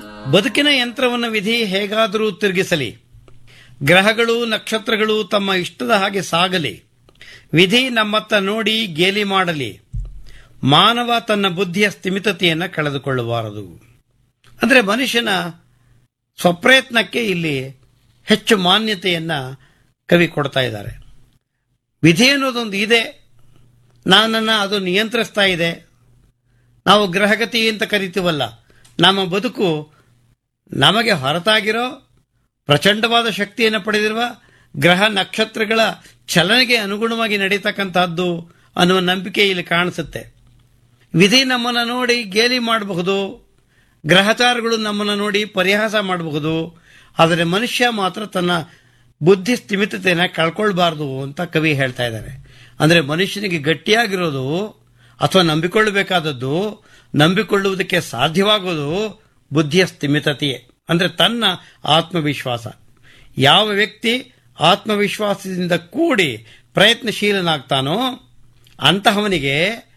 ಬದುಕಿನ ಯಂತ್ರವನ್ನು ವಿಧಿ ಹೇಗಾದರೂ ತಿರುಗಿಸಲಿ ಗ್ರಹಗಳು ನಕ್ಷತ್ರಗಳು ತಮ್ಮ ಇಷ್ಟದ ಹಾಗೆ ಸಾಗಲಿ ವಿಧಿ ನಮ್ಮತ್ತ ನೋಡಿ ಗೇಲಿ ಮಾಡಲಿ ಮಾನವ ತನ್ನ ಬುದ್ಧಿಯ ಸ್ಥಿಮಿತತೆಯನ್ನು ಕಳೆದುಕೊಳ್ಳಬಾರದು ಅಂದರೆ ಮನುಷ್ಯನ ಸ್ವಪ್ರಯತ್ನಕ್ಕೆ ಇಲ್ಲಿ ಹೆಚ್ಚು ಮಾನ್ಯತೆಯನ್ನ ಕವಿ ಕೊಡ್ತಾ ಇದ್ದಾರೆ ವಿಧಿ ಅನ್ನೋದೊಂದು ಇದೆ ನನ್ನನ್ನು ಅದು ನಿಯಂತ್ರಿಸ್ತಾ ಇದೆ ನಾವು ಗ್ರಹಗತಿ ಅಂತ ಕರಿತೀವಲ್ಲ ನಮ್ಮ ಬದುಕು ನಮಗೆ ಹೊರತಾಗಿರೋ ಪ್ರಚಂಡವಾದ ಶಕ್ತಿಯನ್ನು ಪಡೆದಿರುವ ಗ್ರಹ ನಕ್ಷತ್ರಗಳ ಚಲನೆಗೆ ಅನುಗುಣವಾಗಿ ನಡೀತಕ್ಕಂತಹದ್ದು ಅನ್ನುವ ನಂಬಿಕೆ ಇಲ್ಲಿ ಕಾಣಿಸುತ್ತೆ ವಿಧಿ ನಮ್ಮನ್ನು ನೋಡಿ ಗೇಲಿ ಮಾಡಬಹುದು ಗ್ರಹಚಾರಗಳು ನಮ್ಮನ್ನು ನೋಡಿ ಪರಿಹಾಸ ಮಾಡಬಹುದು ಆದರೆ ಮನುಷ್ಯ ಮಾತ್ರ ತನ್ನ ಬುದ್ಧಿ ಸ್ಥಿಮಿತತೆಯನ್ನು ಕಳ್ಕೊಳ್ಬಾರ್ದು ಅಂತ ಕವಿ ಹೇಳ್ತಾ ಇದ್ದಾರೆ ಅಂದರೆ ಮನುಷ್ಯನಿಗೆ ಗಟ್ಟಿಯಾಗಿರೋದು ಅಥವಾ ನಂಬಿಕೊಳ್ಳಬೇಕಾದದ್ದು ನಂಬಿಕೊಳ್ಳುವುದಕ್ಕೆ ಸಾಧ್ಯವಾಗೋದು ಬುದ್ಧಿಯ ಸ್ಥಿಮಿತತೆಯೇ ಅಂದರೆ ತನ್ನ ಆತ್ಮವಿಶ್ವಾಸ ಯಾವ ವ್ಯಕ್ತಿ ಆತ್ಮವಿಶ್ವಾಸದಿಂದ ಕೂಡಿ ಪ್ರಯತ್ನಶೀಲನಾಗ್ತಾನೋ ಅಂತಹವನಿಗೆ